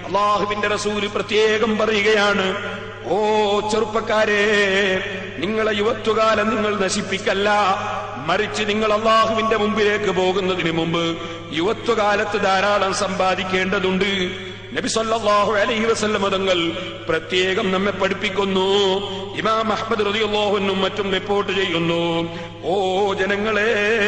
അള്ളാഹുവിന്റെ റസൂല് പ്രത്യേകം പറയുകയാണ് ഓ ചെറുപ്പക്കാരെ നിങ്ങളെ യുവത്വകാലം നിങ്ങൾ നശിപ്പിക്കല്ല മറിച്ച് നിങ്ങൾ അള്ളാഹുവിന്റെ മുമ്പിലേക്ക് പോകുന്നതിന് മുമ്പ് യുവത്വകാലത്ത് ധാരാളം സമ്പാദിക്കേണ്ടതുണ്ട് നബി സല്ലല്ലാഹു അലൈഹി വസല്ലം തങ്ങൾ പ്രത്യേകം നമ്മെ പഠിപ്പിക്കുന്നു ഇമാം അഹ്മദ് റളിയല്ലാഹുവിനും മറ്റും റിപ്പോർട്ട് ചെയ്യുന്നു ഓ ജനങ്ങളെ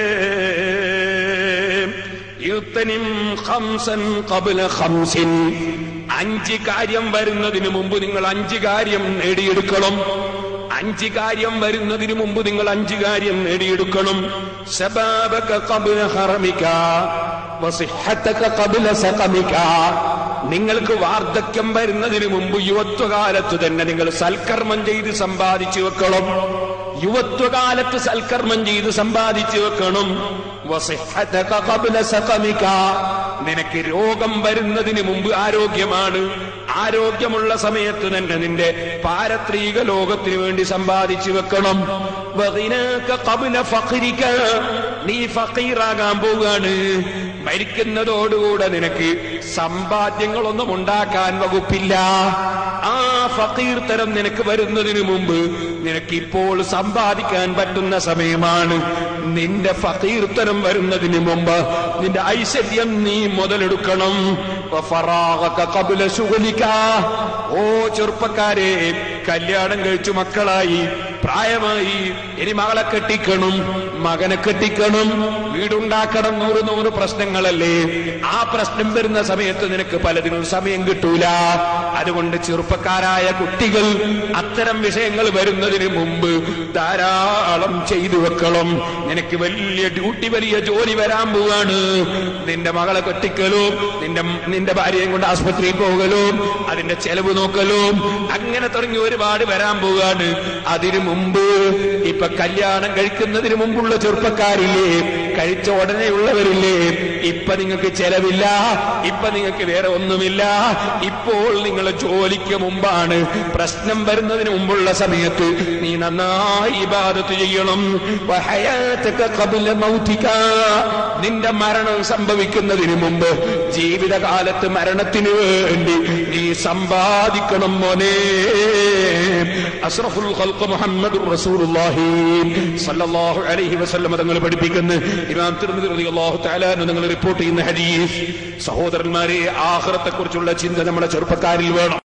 ഇഗ്തനിം ഖംസൻ ഖബ്ല ഖംസിൻ അഞ്ച് കാര്യം വരുന്നതിന് മുമ്പ് നിങ്ങൾ അഞ്ച് കാര്യം നേടിയെടുക്കണം അഞ്ച് കാര്യം വരുന്നതിന് മുമ്പ് നിങ്ങൾ അഞ്ച് കാര്യം നേടിയെടുക്കണം ശബാബക ഖബ്ല ഹറമിക വസിഹത്തക ഖബ്ല സഖമിക നിങ്ങൾക്ക് വാർദ്ധക്യം വരുന്നതിന് മുമ്പ് യുവത്വകാലത്ത് തന്നെ നിങ്ങൾ സൽക്കർമ്മം ചെയ്ത് സമ്പാദിച്ചു വെക്കണം യുവത്വകാലത്ത് സൽക്കർമ്മം ചെയ്ത് സമ്പാദിച്ചു വെക്കണം വസിഹത്തക ഖബ്ല സഖമിക നിനക്ക് രോഗം വരുന്നതിന് മുമ്പ് ആരോഗ്യമാണ് ആരോഗ്യമുള്ള സമയത്ത് തന്നെ നിന്റെ പാരത്രിക ലോകത്തിന് വേണ്ടി സമ്പാദിച്ചു വെക്കണം വഗിനാക ഖബ്ല ഫഖ്രിക നീ ഫക്കീറാകാൻ പോവുകയാണ് മരിക്കുന്നതോടുകൂടെ നിനക്ക് സമ്പാദ്യങ്ങളൊന്നും ഉണ്ടാക്കാൻ വകുപ്പില്ല ആ ഫക്കീർ തരം നിനക്ക് വരുന്നതിന് മുമ്പ് നിനക്ക് ഇപ്പോൾ സമ്പാദിക്കാൻ പറ്റുന്ന സമയമാണ് നിന്റെ ഫക്കീർ തരം വരുന്നതിന് മുമ്പ് നിന്റെ ഐശ്വര്യം നീ മുതലെടുക്കണം വഫറാഗക ഖബ്ല ശുഗ്ലിക. ഓ ചെറുപ്പക്കാരെ കല്യാണം കഴിച്ചു മക്കളായി പ്രായമായി ഇനി മകളെ കെട്ടിക്കണം മകനെ കെട്ടിക്കണം വീടുണ്ടാക്കണം നൂറ് നൂറ് പ്രശ്നങ്ങളല്ലേ ആ പ്രശ്നം വരുന്ന സമയത്ത് നിനക്ക് പലതിനും സമയം കിട്ടൂല അതുകൊണ്ട് ചെറുപ്പക്കാരായ കുട്ടികൾ അത്തരം വിഷയങ്ങൾ വരുന്നതിന് മുമ്പ് ധാരാളം ചെയ്തു വെക്കണം നിനക്ക് വലിയ ഡ്യൂട്ടി വലിയ ജോലി വരാൻ പോവാണ് നിന്റെ മകളെ കെട്ടിക്കലും നിന്റെ നിന്റെ ഭാര്യയും കൊണ്ട് ആസ്പത്രിയിൽ പോകലും അതിന്റെ ചെലവ് നോക്കലും അങ്ങനെ തുടങ്ങി ഒരുപാട് വരാൻ പോവാണ് അതിനു മുമ്പ് ഇപ്പൊ കല്യാണം കഴിക്കുന്നതിന് മുമ്പുള്ള ചെറുപ്പക്കാരില്ലേ കഴിച്ച ഉടനെയുള്ളവരില്ലേ ഇപ്പൊ നിങ്ങൾക്ക് ചെലവില്ല ഇപ്പൊ നിങ്ങൾക്ക് വേറെ ഒന്നുമില്ല ഇപ്പോൾ നിങ്ങൾ ജോലിക്ക് മുമ്പാണ് പ്രശ്നം വരുന്നതിന് മുമ്പുള്ള സമയത്ത് നീ നന്നായി ഇബാദത്ത് ചെയ്യണം വഹയാതക ഖബ്ല മൗതിക. നിന്റെ മരണം സംഭവിക്കുന്നതിന് മുമ്പ് ജീവിതകാലത്ത് മരണത്തിന് വേണ്ടി നീ സമ്പാദിക്കണം മോനെ അഷ്റഫുൽ ഖൽഖ് മുഹമ്മദ് റസൂലുള്ളാഹി സല്ലല്ലാഹു അലൈഹി വസല്ലം തങ്ങൾ പഠിപ്പിക്കുന്ന ഇമാം തിരുമതി റളിയല്ലാഹു തആല എന്ന് നിങ്ങൾ റിപ്പോർട്ട് ചെയ്യുന്ന ഹദീസ് സഹോദരന്മാരെ ആഖിറത്തെ കുറിച്ചുള്ള ചിന്ത നമ്മുടെ ചെറുപ്പക്കാരിൽ വേണം